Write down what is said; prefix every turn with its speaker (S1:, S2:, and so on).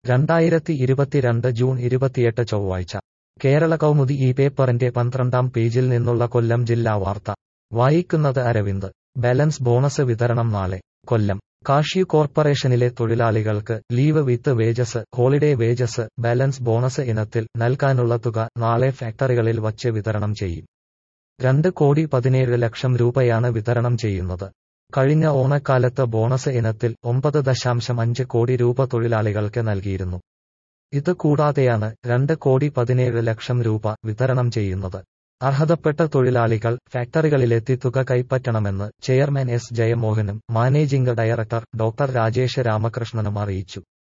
S1: രണ്ടായിരത്തി ഇരുപത്തിരണ്ട് ജൂൺ ഇരുപത്തിയെട്ട് ചൊവ്വാഴ്ച കേരള കൗമുദി ഈ പേപ്പറിന്റെ പന്ത്രണ്ടാം പേജിൽ നിന്നുള്ള കൊല്ലം ജില്ലാ വാർത്ത വായിക്കുന്നത് അരവിന്ദ് ബാലൻസ് ബോണസ് വിതരണം നാളെ കൊല്ലം കാഷ്യു കോർപ്പറേഷനിലെ തൊഴിലാളികൾക്ക് leave with wages holiday wages balance bonus ഇനത്തിൽ നൽകാനുള്ള തുക നാളെ ഫാക്ടറികളിൽ വച്ച് വിതരണം ചെയ്യും രണ്ട് കോടി പതിനേഴ് ലക്ഷം രൂപയാണ് വിതരണം ചെയ്യുന്നത് കഴിഞ്ഞ ഓണക്കാലത്ത് ബോണസ് ഇനത്തിൽ ഒമ്പത് ദശാംശം അഞ്ച് കോടി രൂപ തൊഴിലാളികൾക്ക് നൽകിയിരുന്നു ഇത് കൂടാതെയാണ് രണ്ട് കോടി പതിനേഴ് ലക്ഷം രൂപ വിതരണം ചെയ്യുന്നത് അർഹതപ്പെട്ട തൊഴിലാളികൾ ഫാക്ടറികളിലെത്തി തുക കൈപ്പറ്റണമെന്ന് ചെയർമാൻ എസ് ജയമോഹനും മാനേജിംഗ് ഡയറക്ടർ ഡോക്ടർ രാജേഷ് രാമകൃഷ്ണനും അറിയിച്ചു